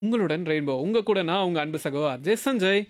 உங்களுடன் ரெயின்போ உங்க கூட நான் உங்க அன்பு சகோ அஜய் சஞ்சய்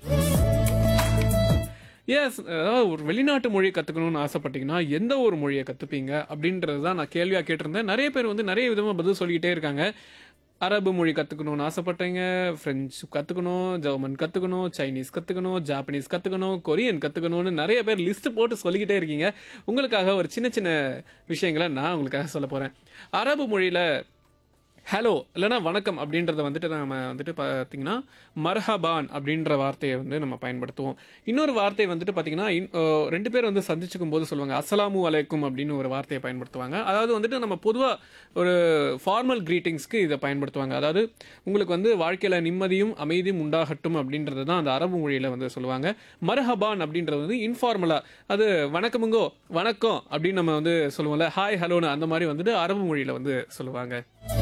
எஸ் அதாவது ஒரு வெளிநாட்டு மொழியை கற்றுக்கணும்னு ஆசைப்பட்டீங்கன்னா எந்த ஒரு மொழியை கற்றுப்பீங்க அப்படின்றது தான் நான் கேள்வியாக கேட்டிருந்தேன் நிறைய பேர் வந்து நிறைய விதமாக பதில் சொல்லிக்கிட்டே இருக்காங்க அரபு மொழி கற்றுக்கணும்னு ஆசைப்பட்டீங்க ஃப்ரெஞ்சு கற்றுக்கணும் ஜெர்மன் கற்றுக்கணும் சைனீஸ் கற்றுக்கணும் ஜாப்பனீஸ் கற்றுக்கணும் கொரியன் கற்றுக்கணும்னு நிறைய பேர் லிஸ்ட் போட்டு சொல்லிக்கிட்டே இருக்கீங்க உங்களுக்காக ஒரு சின்ன சின்ன விஷயங்களை நான் உங்களுக்காக சொல்ல போகிறேன் அரபு மொழியில் ஹலோ இல்லைனா வணக்கம் அப்படின்றத வந்துட்டு நம்ம வந்துட்டு பார்த்தீங்கன்னா மர்ஹபான் அப்படின்ற வார்த்தையை வந்து நம்ம பயன்படுத்துவோம் இன்னொரு வார்த்தை வந்துட்டு பார்த்தீங்கன்னா இன்- அஹ் ரெண்டு பேர் வந்து சந்திச்சுக்கும் போது சொல்லுவாங்க அஸ்ஸலாமு அலைக்கும் அப்படின்னு ஒரு வார்த்தையை பயன்படுத்துவாங்க அதாவது வந்துட்டு நம்ம பொதுவாக ஒரு ஃபார்மல் க்ரீட்டிங்ஸ்க்கு இதை பயன்படுத்துவாங்க அதாவது உங்களுக்கு வந்து வாழ்க்கையில் நிம்மதியும் அமைதியும் உண்டாகட்டும் அப்படின்றது தான் அந்த அரபு மொழியில் வந்து சொல்லுவாங்க மர்ஹபான் அப்படின்றது வந்து இன்ஃபார்மலாக அது வணக்கமுங்கோ வணக்கம் அப்படின்னு நம்ம வந்து சொல்லுவோம்ல ஹாய் ஹலோன்னு அந்த மாதிரி வந்துட்டு அரபு மொழியில் வந்து சொல்லுவாங்க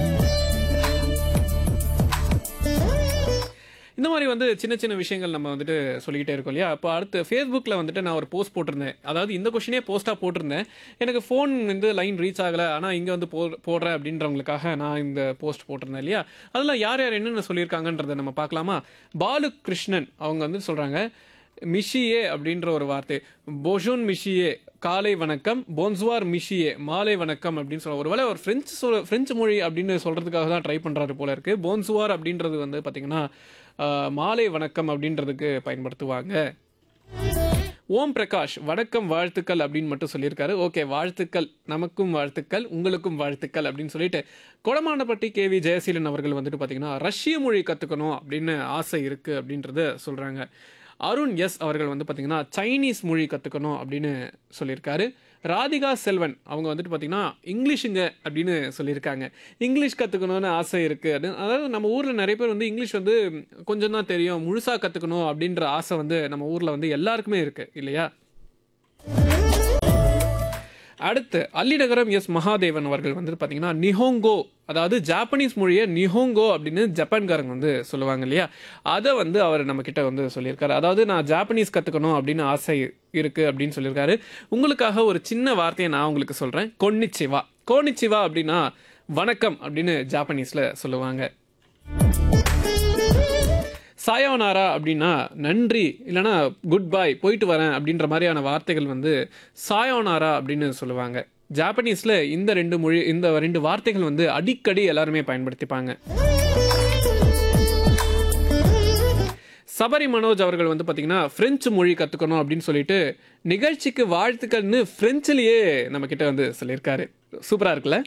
இந்த மாதிரி வந்து சின்ன சின்ன விஷயங்கள் நம்ம வந்துட்டு சொல்லிக்கிட்டே இருக்கோம் இல்லையா அப்போ அடுத்து ஃபேஸ்புக்கில் வந்துட்டு நான் ஒரு போஸ்ட் போட்டிருந்தேன் அதாவது இந்த கொஷினே போஸ்ட்டாக போட்டிருந்தேன் எனக்கு ஃபோன் வந்து லைன் ரீச் ஆகலை ஆனால் இங்கே வந்து போ போடுறேன் அப்படின்றவங்களுக்காக நான் இந்த போஸ்ட் போட்டிருந்தேன் இல்லையா அதில் யார் யார் என்னென்ன சொல்லியிருக்காங்கன்றதை நம்ம பார்க்கலாமா பாலு கிருஷ்ணன் அவங்க வந்து சொல்கிறாங்க மிஷியே அப்படின்ற ஒரு வார்த்தை போஷூன் மிஷியே காலை வணக்கம் போன்சுவார் மிஷியே மாலை வணக்கம் அப்படின்னு சொல்ல ஒருவேளை ஒரு ஃப்ரெஞ்சு சொல் ஃப்ரெஞ்சு மொழி அப்படின்னு சொல்கிறதுக்காக தான் ட்ரை பண்ணுறாரு போல இருக்கு போன்சுவார் அப்படின்றது வந்து பார்த்திங்கன்னா ஆஹ், மாலை வணக்கம் அப்படின்றதுக்கு பயன்படுத்துவாங்க ஓம் பிரகாஷ் வணக்கம் வாழ்த்துக்கள் அப்படின்னு மட்டும் சொல்லியிருக்காரு ஓகே வாழ்த்துக்கள் நமக்கும் வாழ்த்துக்கள் உங்களுக்கும் வாழ்த்துக்கள் அப்படின்னு சொல்லிட்டு கொடமாண்டப்பட்டி கேவி ஜெயசீலன் அவர்கள் வந்துட்டு பார்த்தீங்கன்னா ரஷ்ய மொழி கற்றுக்கணும் அப்படின்னு ஆசை இருக்குது அப்படின்றத சொல்கிறாங்க அருண் எஸ் அவர்கள் வந்து பார்த்தீங்கன்னா சைனீஸ் மொழி கற்றுக்கணும் அப்படின்னு சொல்லியிருக்காரு ராதிகா செல்வன் அவங்க வந்துட்டு பார்த்தீங்கன்னா இங்கிலீஷுங்க அப்படின்னு சொல்லியிருக்காங்க இங்கிலீஷ் கற்றுக்கணும்னு ஆசை இருக்குது அப்படின்னு அதாவது நம்ம ஊரில் நிறைய பேர் வந்து இங்கிலீஷ் வந்து கொஞ்சம் தான் தெரியும் முழுசாக கற்றுக்கணும் அப்படின்ற ஆசை வந்து நம்ம ஊரில் வந்து எல்லாருக்குமே இருக்குது இல்லையா அடுத்து அல்லிநகரம் எஸ் மகாதேவன் அவர்கள் வந்து பார்த்தீங்கன்னா நிஹோங்கோ அதாவது ஜாப்பனீஸ் மொழியை நிஹோங்கோ அப்படின்னு ஜப்பான்காரங்க வந்து சொல்லுவாங்க இல்லையா அதை வந்து அவர் நம்ம கிட்ட வந்து சொல்லியிருக்காரு அதாவது நான் ஜாப்பனீஸ் கற்றுக்கணும் அப்படின்னு ஆசை இருக்கு அப்படின்னு சொல்லியிருக்காரு உங்களுக்காக ஒரு சின்ன வார்த்தையை நான் உங்களுக்கு சொல்கிறேன் கொன்னிச்சிவா கோனிச்சிவா அப்படின்னா வணக்கம் அப்படின்னு ஜாப்பனீஸில் சொல்லுவாங்க சாயோனாரா அப்படின்னா நன்றி இல்லைனா குட் பை போயிட்டு வரேன் அப்படின்ற மாதிரியான வார்த்தைகள் வந்து சாயோனாரா அப்படின்னு சொல்லுவாங்க ஜாப்பனீஸில் இந்த ரெண்டு மொழி இந்த ரெண்டு வார்த்தைகள் வந்து அடிக்கடி எல்லாருமே பயன்படுத்திப்பாங்க சபரி மனோஜ் அவர்கள் வந்து பார்த்தீங்கன்னா ஃப்ரெஞ்சு மொழி கற்றுக்கணும் அப்படின்னு சொல்லிட்டு நிகழ்ச்சிக்கு வாழ்த்துக்கள்னு ஃப்ரெஞ்சிலேயே நம்ம கிட்ட வந்து சொல்லியிருக்காரு சூப்பராக இருக்குல்ல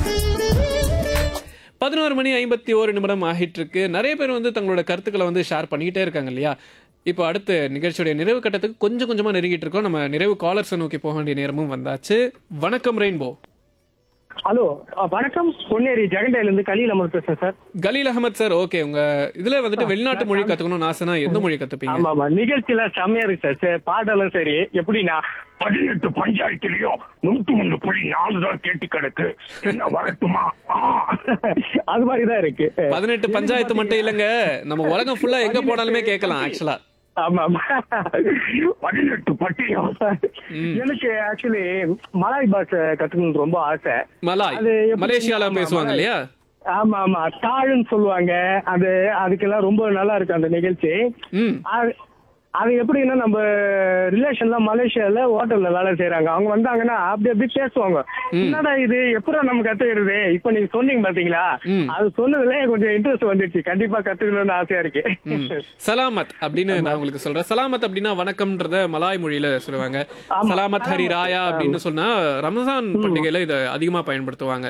பதினோரு மணி ஐம்பத்தி ஓரு நிமிடம் ஆகிட்டு இருக்கு நிறைய பேர் வந்து தங்களோட கருத்துக்களை வந்து ஷேர் பண்ணிக்கிட்டே இருக்காங்க இல்லையா இப்போ அடுத்த நிகழ்ச்சியுடைய நிறைவு கட்டத்துக்கு கொஞ்சம் கொஞ்சமாக நெருங்கிட்டு இருக்கோம் நம்ம நிறைவு காலர்ஸை நோக்கி போக வேண்டிய நேரமும் வந்தாச்சு வணக்கம் ரெயின்போ ஹலோ அஹ், வணக்கம் பொன்னேரி ஜெகண்டையில இருந்து கலியில் அமர் பேசுறேன் sir Khaleel Ahmed sir okay உங்க இதுல வந்துட்டு வெளிநாட்டு மொழி கத்துக்கணும்னு ஆசைனா எந்த மொழி கத்துப்பீங்க ஆமா ஆமா நிகழ்ச்சியில செம்மையா இருக்கு சார் சரி பாடலும் சரி எப்படின்னா பதினெட்டு பஞ்சாயத்துலயும் நூத்தி ஒண்ணு புள்ளி நாலு தான் கேட்டு கிடக்கு என்ன வரட்டுமா ஆ. அது மாதிரிதான் இருக்கு பதினெட்டு பஞ்சாயத்து மட்டும் இல்லைங்க நம்ம உலகம் ஃபுல்லா எங்க போனாலுமே கேட்கலாம் ஆக்சுவலா ஆமா ஆமா பதினெட்டு பட்டியம் எனக்கு ஆக்சுவலி மலாய் பாஷை கத்துக்கணும்னு ரொம்ப ஆசை மலாய் அது எப்படி- மலேசியால ஆமா, பேசுவாங்க மலாய். இல்லையா ஆமா ஆமா தாழ்ன்னு சொல்லுவாங்க அது அதுக்கெல்லாம் ரொம்ப நல்லா இருக்கு அந்த நிகழ்ச்சி ம் அது- அது எப்படின்னா நம்ம ரிலேஷன்ல மலேசியால ஹோட்டல்ல வேலை செய்யறாங்க அவங்க வந்தாங்கன்னா அப்படி அப்படி பேசுவாங்க என்னடா இது எப்படா நம்ம கத்துக்கிறது இப்ப நீங்க சொன்னீங்க பாத்தீங்களா ம். அது சொன்னதுல எனக்கு கொஞ்சம் இன்ட்ரெஸ்ட் வந்துருச்சு கண்டிப்பா கத்துக்கணும்னு ஆசையா இருக்கு ம். சலாமத் அப்படின்னு நான் உங்களுக்கு சொல்றேன் சலாமத் அப்படின்னா வணக்கம்ன்றத மலாய் மொழியில சொல்லுவாங்க ஆமா. சலாமத் ஹரி ராயா அப்படின்னு சொன்னா ரமசான் பண்டிகையில இதை அதிகமா பயன்படுத்துவாங்க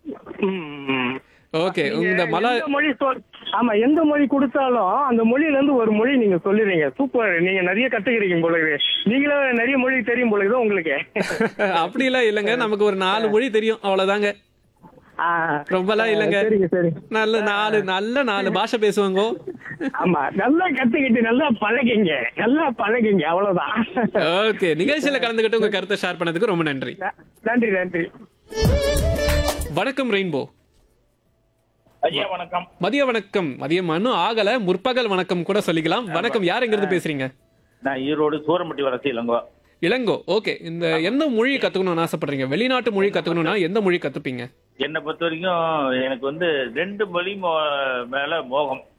ம். ஓகே இந்த நீங்க மலாய் எந்த மொழி சொல்- ஆமா எந்த மொழி கொடுத்தாலும் அந்த மொழியில இருந்து ஒரு மொழி நீங்க சொல்லிடுறீங்க சூப்பர் நீங்க நிறைய கத்துக்கிறீங்க பொழுது நீங்களே நிறைய மொழி தெரியும் பொழுது உங்களுக்கு அப்படிலாம் இல்லைங்க நமக்கு ஒரு நாலு மொழி தெரியும் அவ்வளவுதாங்க ஆ. ரொம்பலாம் இல்லைங்க சரிங்க சரி நல்ல நாலு நல்ல நாலு பாஷை பேசுவாங்க ஆமா நல்லா கத்துக்கிட்டு நல்லா பழகிங்க நல்லா பழகிங்க அவ்வளவுதான் ஓகே நிகழ்ச்சியில கலந்துக்கிட்டு உங்க கருத்தை ஷேர் பண்ணதுக்கு ரொம்ப நன்றி ந- நன்றி நன்றி வணக்கம் ரெயின்போ ஐயா வணக்கம் மதிய வணக்கம் மதியம் இன்னும் ஆகல முற்பகல் வணக்கம் கூட சொல்லிக்கலாம் வணக்கம் யார் எங்க இருந்து பேசுறீங்க நான் ஈரோடு சூரம்பட்டி வரசி இளங்கோ இளங்கோ ஓகே இந்த எந்த மொழி கத்துக்கணும்னு ஆசைப்படுறீங்க வெளிநாட்டு மொழி கத்துக்கணும்னா எந்த மொழி கத்துப்பீங்க என்னை பொறுத்த வரைக்கும் எனக்கு வந்து ரெண்டு மொழி மோ- மேல மோகம்